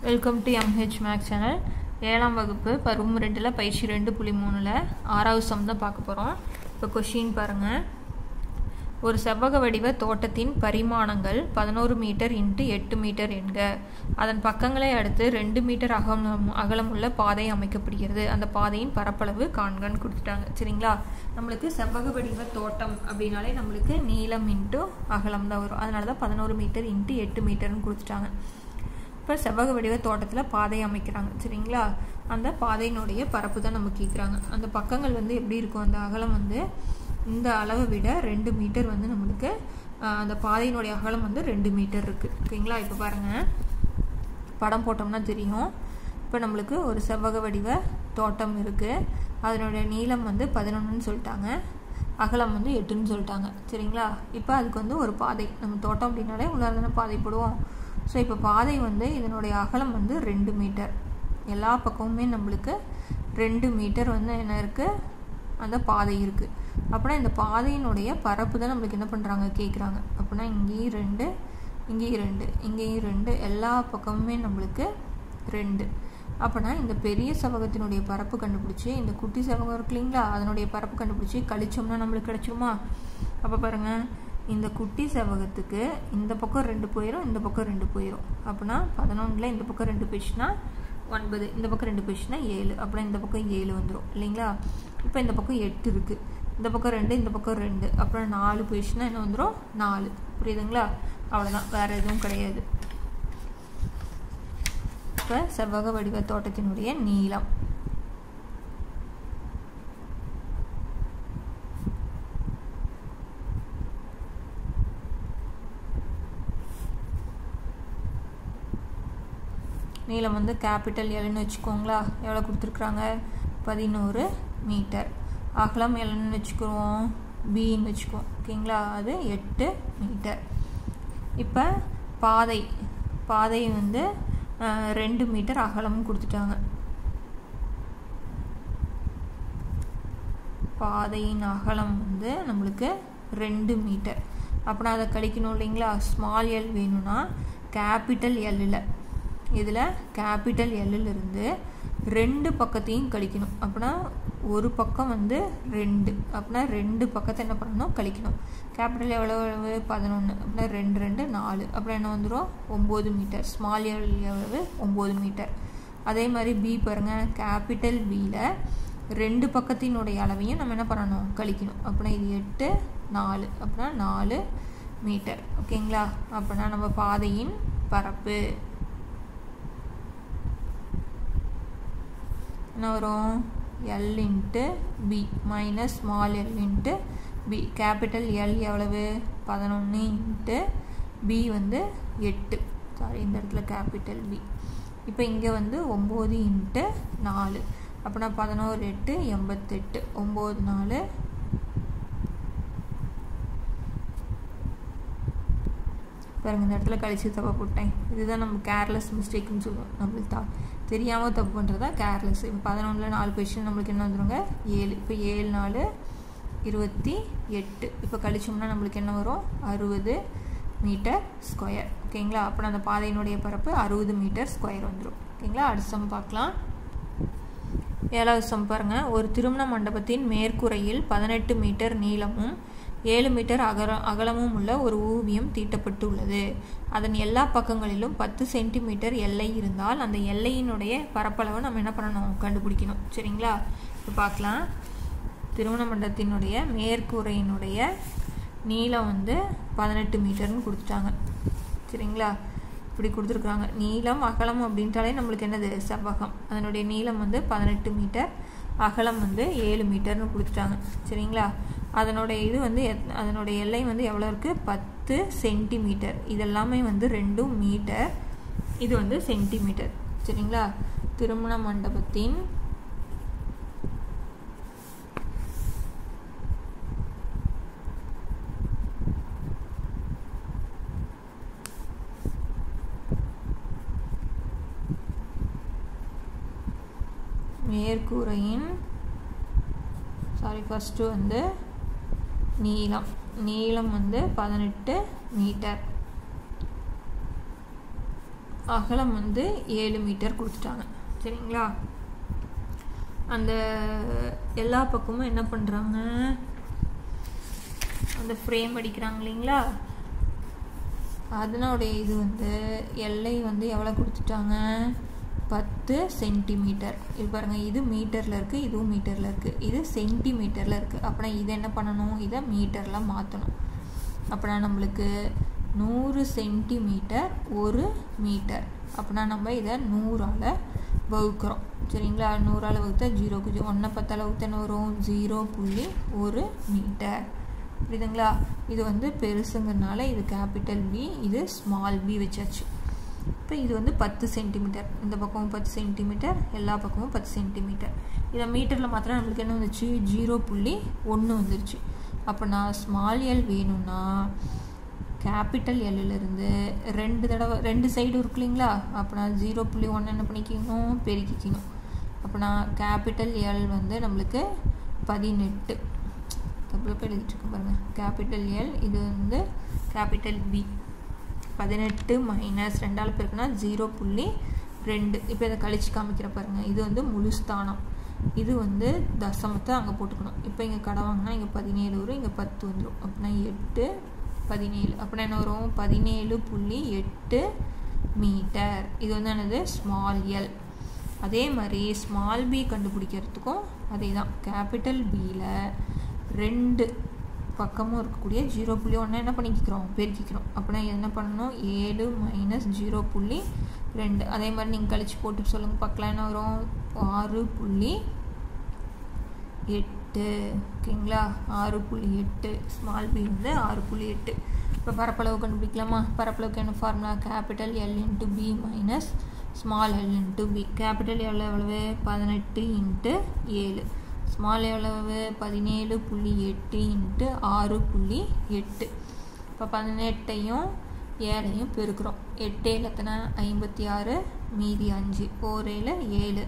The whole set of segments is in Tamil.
welcome to MH max channel ஏழாம் வகுப்பு பருவம் ரெண்டில் பயிற்சி ரெண்டு புள்ளி மூணில் ஆறாவது சம் தான் பார்க்க போகிறோம் இப்போ கொஷின் பாருங்கள் ஒரு செவ்வக வடிவ தோட்டத்தின் பரிமாணங்கள் பதினோரு மீட்டர் இன்ட்டு எட்டு மீட்டர் என்க அதன் பக்கங்களை அடுத்து ரெண்டு மீட்டர் அகலம் அகலமுள்ள பாதை அமைக்கப்படுகிறது அந்த பாதையின் பரப்பளவு காண்கன்னு கொடுத்துட்டாங்க சரிங்களா நம்மளுக்கு செவ்வக வடிவ தோட்டம் அப்படின்னாலே நம்மளுக்கு நீளம் இன்ட்டு அகலம் தான் வரும் அதனால தான் பதினோரு மீட்டர் இன்ட்டு எட்டு மீட்டர்னு கொடுத்துட்டாங்க இப்போ செவ்வக வடிவ தோட்டத்தில் பாதை அமைக்கிறாங்க சரிங்களா அந்த பாதையினுடைய பரப்பு தான் நம்ம கேட்குறாங்க அந்த பக்கங்கள் வந்து எப்படி இருக்கும் அந்த அகலம் வந்து இந்த அளவை விட ரெண்டு மீட்டர் வந்து நம்மளுக்கு அந்த பாதையினுடைய அகலம் வந்து ரெண்டு மீட்டர் இருக்குது ஓகேங்களா இப்போ பாருங்கள் படம் போட்டோம்னா தெரியும் இப்போ நம்மளுக்கு ஒரு செவ்வக வடிவ தோட்டம் இருக்குது அதனுடைய நீளம் வந்து பதினொன்றுன்னு சொல்லிட்டாங்க அகலம் வந்து எட்டுன்னு சொல்லிட்டாங்க சரிங்களா இப்போ அதுக்கு வந்து ஒரு பாதை நம்ம தோட்டம் அப்படின்னாலே உள்ளார தானே பாதை போடுவோம் ஸோ இப்போ பாதை வந்து இதனுடைய அகலம் வந்து ரெண்டு மீட்டர் எல்லா பக்கமுமே நம்மளுக்கு ரெண்டு மீட்டர் வந்து என்ன இருக்குது அந்த பாதை இருக்குது அப்படின்னா இந்த பாதையினுடைய பரப்பு தான் நம்மளுக்கு என்ன பண்ணுறாங்க கேட்குறாங்க அப்படின்னா இங்கேயும் ரெண்டு இங்கேயும் ரெண்டு இங்கேயும் ரெண்டு எல்லா பக்கமுமே நம்மளுக்கு ரெண்டு அப்போனா இந்த பெரிய செவகத்தினுடைய பரப்பு கண்டுபிடிச்சி இந்த குட்டி செவகம் இருக்கு இல்லைங்களா அதனுடைய பரப்பு கண்டுபிடிச்சி கழிச்சோம்னா நம்மளுக்கு கிடச்சிருமா அப்போ பாருங்கள் இந்த குட்டி செவகத்துக்கு இந்த பக்கம் ரெண்டு போயிடும் இந்த பக்கம் ரெண்டு போயிடும் அப்படின்னா பதினொன்றில் இந்த பக்கம் ரெண்டு போயிடுச்சுன்னா ஒன்பது இந்த பக்கம் ரெண்டு போயிடுச்சுன்னா ஏழு அப்படின்னா இந்த பக்கம் ஏழு வந்துடும் இல்லைங்களா இப்போ இந்த பக்கம் எட்டு இருக்குது இந்த பக்கம் ரெண்டு இந்த பக்கம் ரெண்டு அப்புறம் நாலு போயிடுச்சுன்னா என்ன வந்துடும் நாலு புரியுதுங்களா அவ்வளோதான் வேறு எதுவும் கிடையாது இப்போ செவ்வக வடிவ தோட்டத்தினுடைய நீளம் நீளம் வந்து கேபிட்டல் எல்னு வச்சுக்கோங்களா எவ்வளோ கொடுத்துருக்குறாங்க பதினோரு மீட்டர் அகலம் எல்னு வச்சுக்குவோம் பின்னு வச்சுக்குவோம் ஓகேங்களா அது எட்டு மீட்டர் இப்போ பாதை பாதை வந்து ரெண்டு மீட்டர் அகலமும் கொடுத்துட்டாங்க பாதையின் அகலம் வந்து நம்மளுக்கு ரெண்டு மீட்டர் அப்படின்னா அதை கழிக்கணும் இல்லைங்களா ஸ்மால் எல் வேணும்னா கேபிட்டல் எல்லில் இதில் கேபிட்டல் எல்லிலிருந்து ரெண்டு பக்கத்தையும் கழிக்கணும் அப்படின்னா ஒரு பக்கம் வந்து ரெண்டு அப்படின்னா ரெண்டு பக்கத்தை என்ன பண்ணணும் கழிக்கணும் கேபிட்டல் எவ்வளவு பதினொன்று அப்படின்னா ரெண்டு ரெண்டு நாலு அப்புறம் என்ன வந்துடும் ஒம்பது மீட்டர் ஸ்மால் எல் எவ்வளவு ஒம்பது மீட்டர் அதே மாதிரி பி பாருங்கள் கேபிட்டல் பியில் ரெண்டு பக்கத்தினுடைய அளவையும் நம்ம என்ன பண்ணணும் கழிக்கணும் அப்படின்னா இது எட்டு நாலு அப்படின்னா நாலு மீட்டர் ஓகேங்களா அப்படின்னா நம்ம பாதையின் பரப்பு என்ன வரும் L into B minus small L into B capital L எவ்வளவு பதினொன்று இன்ட்டு பி வந்து எட்டு சாரி இந்த இடத்துல கேபிட்டல் பி இப்போ இங்கே வந்து ஒம்பது இன்ட்டு நாலு அப்படின்னா பதினோரு எட்டு எண்பத்தெட்டு ஒம்பது நாலு பாருங்க இந்த இடத்துல கழிச்சு தப்பா போட்டேன் இதுதான் நம்ம கேர்லெஸ் மிஸ்டேக்னு சொல்லுவோம் நம்மளுக்கு தான் தெரியாமல் தப்பு பண்ணுறதா கேர்லெஸ் இப்போ பதினொன்றில் நாலு கொஷின் நம்மளுக்கு என்ன வந்துடுங்க ஏழு இப்போ ஏழு நாலு இருபத்தி எட்டு இப்போ கழிச்சோம்னா நம்மளுக்கு என்ன வரும் அறுபது மீட்டர் ஸ்கொயர் ஓகேங்களா அப்புறம் அந்த பாதையினுடைய பரப்பு அறுபது மீட்டர் ஸ்கொயர் வந்துடும் ஓகேங்களா அடுத்த சம் பார்க்கலாம் ஏழாவது சம் பாருங்கள் ஒரு திருமண மண்டபத்தின் மேற்கூரையில் பதினெட்டு மீட்டர் நீளமும் ஏழு மீட்டர் அகல அகலமும் உள்ள ஒரு ஓவியம் தீட்டப்பட்டு உள்ளது அதன் எல்லா பக்கங்களிலும் பத்து சென்டிமீட்டர் எல்லை இருந்தால் அந்த எல்லையினுடைய பரப்பளவை நம்ம என்ன பண்ணணும் கண்டுபிடிக்கணும் சரிங்களா இப்போ பார்க்கலாம் திருமண மண்டபத்தினுடைய மேற்கூரையினுடைய நீளம் வந்து பதினெட்டு மீட்டர்னு கொடுத்துட்டாங்க சரிங்களா இப்படி கொடுத்துருக்குறாங்க நீளம் அகலம் அப்படின்ட்டாலே நம்மளுக்கு என்னது செவ்வகம் அதனுடைய நீளம் வந்து பதினெட்டு மீட்டர் அகலம் வந்து ஏழு மீட்டர்னு கொடுத்துட்டாங்க சரிங்களா அதனுடைய இது வந்து அதனுடைய எல்லை வந்து எவ்வளோ இருக்குது பத்து சென்டிமீட்டர் இதெல்லாமே வந்து ரெண்டும் மீட்டர் இது வந்து சென்டிமீட்டர் சரிங்களா திருமண மண்டபத்தின் மேற்கூரையின் சாரி ஃபஸ்ட்டு வந்து நீளம் நீளம் வந்து பதினெட்டு மீட்டர் அகலம் வந்து ஏழு மீட்டர் கொடுத்துட்டாங்க சரிங்களா அந்த எல்லா பக்கமும் என்ன பண்ணுறாங்க அந்த ஃப்ரேம் அடிக்கிறாங்க இல்லைங்களா அதனுடைய இது வந்து எல்லை வந்து எவ்வளோ கொடுத்துட்டாங்க பத்து சென்டிமீட்டர் இது பாருங்கள் இது மீட்டரில் இருக்குது இதுவும் மீட்டரில் இருக்குது இது சென்டிமீட்டரில் இருக்குது அப்படின்னா இதை என்ன பண்ணணும் இதை மீட்டரில் மாற்றணும் அப்படின்னா நம்மளுக்கு நூறு சென்டிமீட்டர் ஒரு மீட்டர் அப்படின்னா நம்ம இதை நூறால் வகுக்கிறோம் சரிங்களா நூறால் வகுத்தா ஜீரோக்கு ஜீரோ ஒன்றை பத்தால் வகுத்தா என்ன வரும் ஜீரோ புள்ளி ஒரு மீட்டர் புரியுதுங்களா இது வந்து பெருசுங்கிறனால இது கேபிட்டல் பி இது ஸ்மால் பி வச்சாச்சு இப்போ இது வந்து பத்து சென்டிமீட்டர் இந்த பக்கமும் பத்து சென்டிமீட்டர் எல்லா பக்கமும் பத்து சென்டிமீட்டர் இதை மீட்டரில் மாத்திரம் நம்மளுக்கு என்ன வந்துச்சு ஜீரோ புள்ளி ஒன்று வந்துருச்சு அப்போ நான் ஸ்மால் எல் வேணும்னா கேபிட்டல் எல்லிருந்து ரெண்டு தடவை ரெண்டு சைடு இருக்கு இல்லைங்களா அப்போ நான் ஜீரோ புள்ளி ஒன்று என்ன பண்ணிக்கணும் பெருக்கிக்கணும் அப்போ நான் கேபிட்டல் எல் வந்து நம்மளுக்கு பதினெட்டு தப்பில் போய் எழுதிட்டுருக்கேன் பாருங்கள் கேபிட்டல் எல் இது வந்து கேபிட்டல் பி பதினெட்டு மைனஸ் ரெண்டால் பேருக்குன்னா ஜீரோ புள்ளி ரெண்டு இப்போ இதை கழிச்சு காமிக்கிற பாருங்கள் இது வந்து முழு ஸ்தானம் இது வந்து தசமத்தை அங்கே போட்டுக்கணும் இப்போ இங்கே கடை வாங்கினா இங்கே பதினேழு வரும் இங்கே பத்து வந்துடும் அப்படின்னா எட்டு பதினேழு அப்படின்னா என்ன வரும் பதினேழு புள்ளி எட்டு மீட்டர் இது வந்து என்னது ஸ்மால் எல் அதே மாதிரி ஸ்மால் பி கண்டுபிடிக்கிறதுக்கும் அதே தான் கேபிட்டல் பியில் ரெண்டு பக்கமும் இருக்கக்கூடிய ஜீரோ புள்ளி ஒன்று என்ன பண்ணிக்கிறோம் பெருக்கிக்கிறோம் அப்படின்னா என்ன பண்ணணும் ஏழு மைனஸ் ஜீரோ புள்ளி ரெண்டு அதே மாதிரி நீங்கள் கழிச்சு போட்டு சொல்லுங்கள் பார்க்கலாம் என்ன வரும் ஆறு புள்ளி எட்டு ஓகேங்களா ஆறு புள்ளி எட்டு ஸ்மால் பி வந்து ஆறு புள்ளி எட்டு இப்போ பரப்பளவு கண்டுபிடிக்கலாமா பரப்பளவுக்கு என்ன formula capital L into B minus small L into B capital எவ்வளோ எவ்வளவு பதினெட்டு இன்ட்டு ஏழு ஸ்மால் எவ்வளவு பதினேழு புள்ளி எட்டு இன்ட்டு ஆறு புள்ளி எட்டு இப்போ பதினெட்டையும் ஏழையும் பெருக்கிறோம் எட்டு ஏழு எத்தனை ஐம்பத்தி ஆறு மீதி அஞ்சு ஓரேழு ஏழு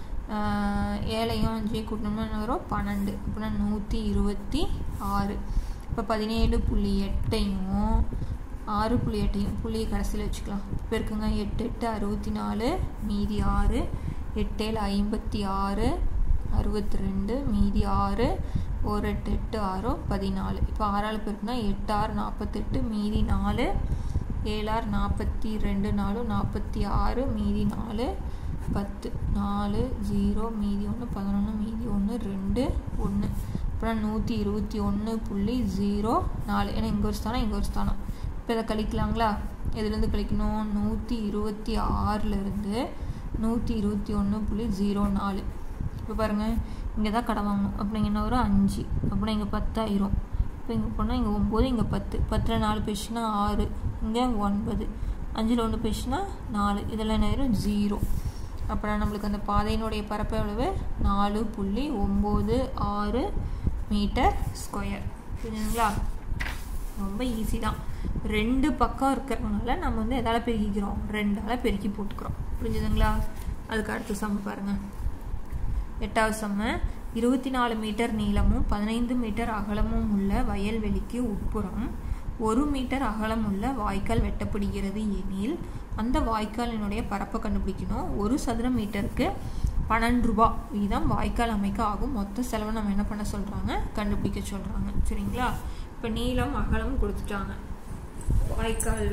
ஏழையும் அஞ்சு கூட்டணும்னு வரும் பன்னெண்டு அப்படின்னா நூற்றி இருபத்தி ஆறு இப்போ பதினேழு புள்ளி எட்டையும் ஆறு புள்ளி எட்டையும் புள்ளியை கடைசியில் வச்சுக்கலாம் பெருக்குங்க எட்டு எட்டு அறுபத்தி நாலு மீதி ஆறு எட்டேழு ஐம்பத்தி ஆறு அறுபத்தி ரெண்டு மீதி ஆறு ஒரு எட்டு எட்டு ஆறோ பதினாலு இப்போ ஆறாள் பேருக்குனா எட்டு ஆறு நாற்பத்தெட்டு மீதி நாலு ஏழாறு நாற்பத்தி ரெண்டு நாலு நாற்பத்தி ஆறு மீதி நாலு பத்து நாலு ஜீரோ மீதி ஒன்று பதினொன்று மீதி ஒன்று ரெண்டு ஒன்று அப்புறம் நூற்றி இருபத்தி ஒன்று புள்ளி ஜீரோ நாலு ஏன்னா இங்கே ஒரு ஸ்தானம் இங்கே ஒரு ஸ்தானம் இப்போ இதை கழிக்கலாங்களா எதுலேருந்து கழிக்கணும் நூற்றி இருபத்தி ஆறுலேருந்து நூற்றி இருபத்தி ஒன்று புள்ளி ஜீரோ நாலு இப்போ பாருங்கள் இங்கே தான் கடை வாங்கணும் அப்படிங்க என்ன வரும் அஞ்சு அப்படின்னா இங்கே பத்தாயிரம் இப்போ இங்கே போனால் இங்கே ஒம்பது இங்கே பத்து பத்தில் நாலு பேசுனா ஆறு இங்கே ஒன்பது அஞ்சில் ஒன்று பேசுனா நாலு இதெல்லாம் என்ன ஆயிரும் ஜீரோ அப்புறம் நம்மளுக்கு அந்த பாதையினுடைய பரப்பு எவ்வளவு நாலு புள்ளி ஒம்பது ஆறு மீட்டர் ஸ்கொயர் புரியுதுங்களா ரொம்ப ஈஸி தான் ரெண்டு பக்கம் இருக்கிறதுனால நம்ம வந்து எதால் பெருக்கிக்கிறோம் ரெண்டால் பெருக்கி போட்டுக்கிறோம் புரிஞ்சுதுங்களா அதுக்கு அடுத்த சம் பாருங்கள் எட்டாவது செம்ம இருபத்தி நாலு மீட்டர் நீளமும் பதினைந்து மீட்டர் அகலமும் உள்ள வயல்வெளிக்கு உட்புறம் ஒரு மீட்டர் அகலம் உள்ள வாய்க்கால் வெட்டப்படுகிறது எனில் அந்த வாய்க்காலினுடைய பரப்பை கண்டுபிடிக்கணும் ஒரு சதுர மீட்டருக்கு பன்னெண்டு ரூபா வீதம் வாய்க்கால் அமைக்க ஆகும் மொத்த செலவை நம்ம என்ன பண்ண சொல்கிறாங்க கண்டுபிடிக்க சொல்கிறாங்க சரிங்களா இப்போ நீளம் அகலம் கொடுத்துட்டாங்க வாய்க்கால்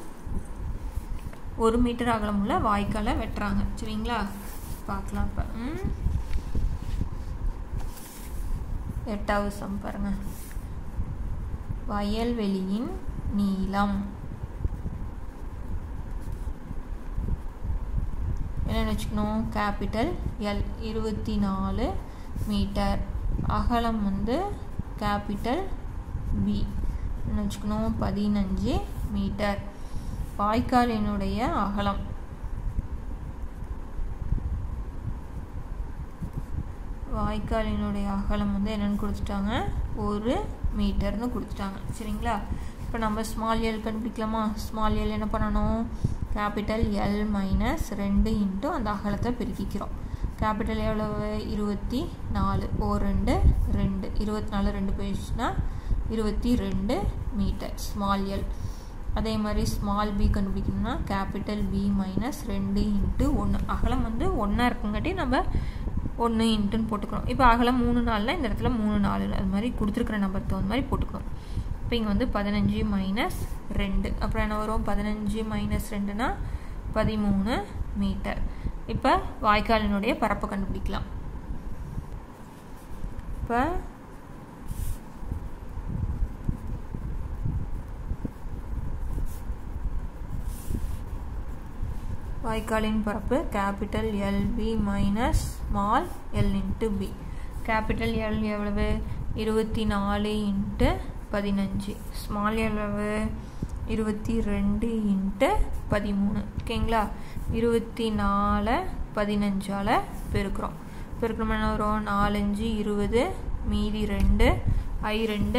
ஒரு மீட்டர் அகலம் உள்ள வாய்க்காலை வெட்டுறாங்க சரிங்களா பார்க்கலாம் இப்போ எட்டாவது சம் பாருங்க வயல்வெளியின் நீளம் என்னென்னு வச்சுக்கணும் கேபிட்டல் எல் இருபத்தி நாலு மீட்டர் அகலம் வந்து கேபிட்டல் பி என்ன வச்சுக்கணும் பதினஞ்சு மீட்டர் வாய்க்காலினுடைய அகலம் வாய்க்காலினுடைய அகலம் வந்து என்னென்னு கொடுத்துட்டாங்க ஒரு மீட்டர்னு கொடுத்துட்டாங்க சரிங்களா இப்போ நம்ம ஸ்மால் எல் கண்டுபிடிக்கலாமா ஸ்மால் எல் என்ன பண்ணணும் கேபிட்டல் எல் மைனஸ் ரெண்டு இன்ட்டு அந்த அகலத்தை பெருக்கிக்கிறோம் கேபிட்டல் எவ்வளவு இருபத்தி நாலு ஓ ரெண்டு ரெண்டு இருபத்தி நாலு ரெண்டு போயிடுச்சுன்னா இருபத்தி ரெண்டு மீட்டர் ஸ்மால் எல் அதே மாதிரி ஸ்மால் பி கண்டுபிடிக்கணும்னா கேபிட்டல் பி மைனஸ் ரெண்டு இன்ட்டு ஒன்று அகலம் வந்து ஒன்றா இருக்குங்காட்டி நம்ம ஒன்று இன்ட்டுன்னு போட்டுக்கிறோம் இப்போ அகலம் மூணு நாளில் இந்த இடத்துல மூணு நாலு அது மாதிரி கொடுத்துருக்குற நம்பர் தகுந்த மாதிரி போட்டுக்கிறோம் இப்போ இங்கே வந்து பதினஞ்சு மைனஸ் ரெண்டு அப்புறம் என்ன வரும் பதினஞ்சு மைனஸ் ரெண்டுனா பதிமூணு மீட்டர் இப்போ வாய்க்காலினுடைய பரப்பை கண்டுபிடிக்கலாம் இப்போ வாய்க்காலின் பரப்பு capital L B minus small L into B capital L எவ்வளவு இருபத்தி நாலு இன்ட்டு பதினஞ்சு ஸ்மால் எவ்வளவு இருபத்தி ரெண்டு இன்ட்டு பதிமூணு ஓகேங்களா இருபத்தி நாலு பதினஞ்சால் பெருக்கிறோம் பெருக்கணும் என்ன வரும் நாலஞ்சு இருபது மீதி ரெண்டு ஐ ரெண்டு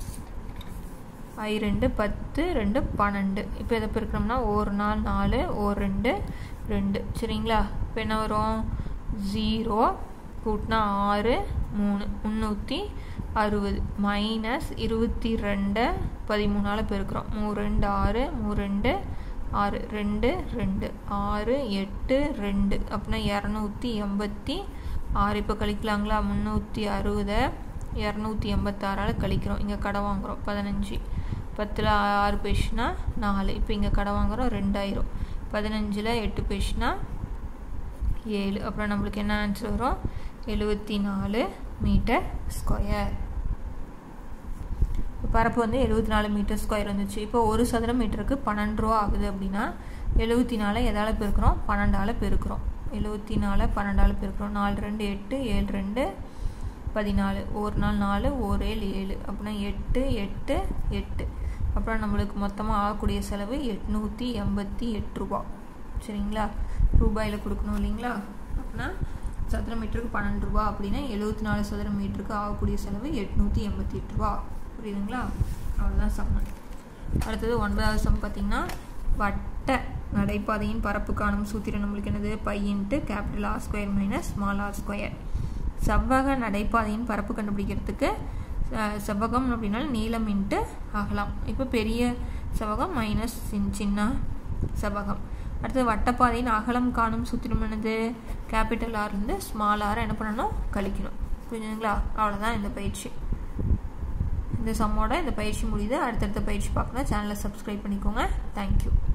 ஐ ரெண்டு பத்து ரெண்டு பன்னெண்டு இப்போ எதை பெருக்கணும்னா ஒரு நாள் நாலு ஒரு ரெண்டு ரெண்டு சரிங்களா இப்போ என்ன வரும் ஜீரோ கூட்டினா ஆறு மூணு முந்நூற்றி அறுபது மைனஸ் இருபத்தி ரெண்டு பதிமூணால் பெருக்கிறோம் மூணு ரெண்டு ஆறு மூணு ரெண்டு ஆறு ரெண்டு ரெண்டு ஆறு எட்டு ரெண்டு அப்படின்னா இரநூத்தி எண்பத்தி ஆறு இப்போ கழிக்கலாங்களா முந்நூற்றி அறுபதை இரநூத்தி எண்பத்தாறால் கழிக்கிறோம் இங்கே கடை வாங்குகிறோம் பதினஞ்சு பத்தில் ஆறு பேசுனா நாலு இப்போ இங்கே கடை வாங்குகிறோம் ரெண்டாயிரம் பதினஞ்சில் எட்டு பேசுனா ஏழு அப்புறம் நம்மளுக்கு என்ன ஆன்சர் வரும் எழுபத்தி நாலு மீட்டர் ஸ்கொயர் பரப்பு வந்து எழுபத்தி நாலு மீட்டர் ஸ்கொயர் வந்துச்சு இப்போ ஒரு சதுர மீட்டருக்கு பன்னெண்டு ரூபா ஆகுது அப்படின்னா எழுபத்தி நாலு எதால் பெருக்கிறோம் பன்னெண்டால் பெருக்கிறோம் எழுபத்தி நாலு பன்னெண்டால் பெருக்கிறோம் நாலு ரெண்டு எட்டு ஏழு ரெண்டு பதினாலு ஒரு நாள் நாலு ஒரு ஏழு ஏழு அப்படின்னா எட்டு எட்டு எட்டு அப்புறம் நம்மளுக்கு மொத்தமாக ஆகக்கூடிய செலவு எட்நூற்றி எண்பத்தி எட்டு ரூபா சரிங்களா ரூபாயில் கொடுக்கணும் இல்லைங்களா அப்படின்னா சதுர மீட்டருக்கு பன்னெண்டு ரூபா அப்படின்னா எழுபத்தி நாலு சதுர மீட்டருக்கு ஆகக்கூடிய செலவு எட்நூற்றி எண்பத்தி எட்டு ரூபா புரியுதுங்களா அவ்வளோதான் சம்மன் அடுத்தது ஒன்பதாவது சம் பார்த்திங்கன்னா வட்ட நடைபாதையின் பரப்பு காணும் சூத்திரம் நம்மளுக்கு என்னது pi into capital R square minus small R square செவ்வக நடைபாதையின் பரப்பு கண்டுபிடிக்கிறதுக்கு செவ்வகம் அப்படின்னா நீளம் இன்ட்டு அகலம் இப்போ பெரிய செவ்வகம் மைனஸ் சின்ன செவ்வகம் அடுத்தது வட்டப்பாதையின் அகலம் காணும் சூத்திரம் என்னது கேபிட்டல் ஆர்லேருந்து ஸ்மால் ஆர் என்ன பண்ணணும் கழிக்கணும் புரிஞ்சுங்களா அவ்வளோதான் இந்த பயிற்சி இந்த சம்மோட இந்த பயிற்சி முடியுது அடுத்தடுத்த பயிற்சி பார்க்கணும் சேனலை சப்ஸ்கிரைப் பண்ணிக்கோங்க தேங்க்யூ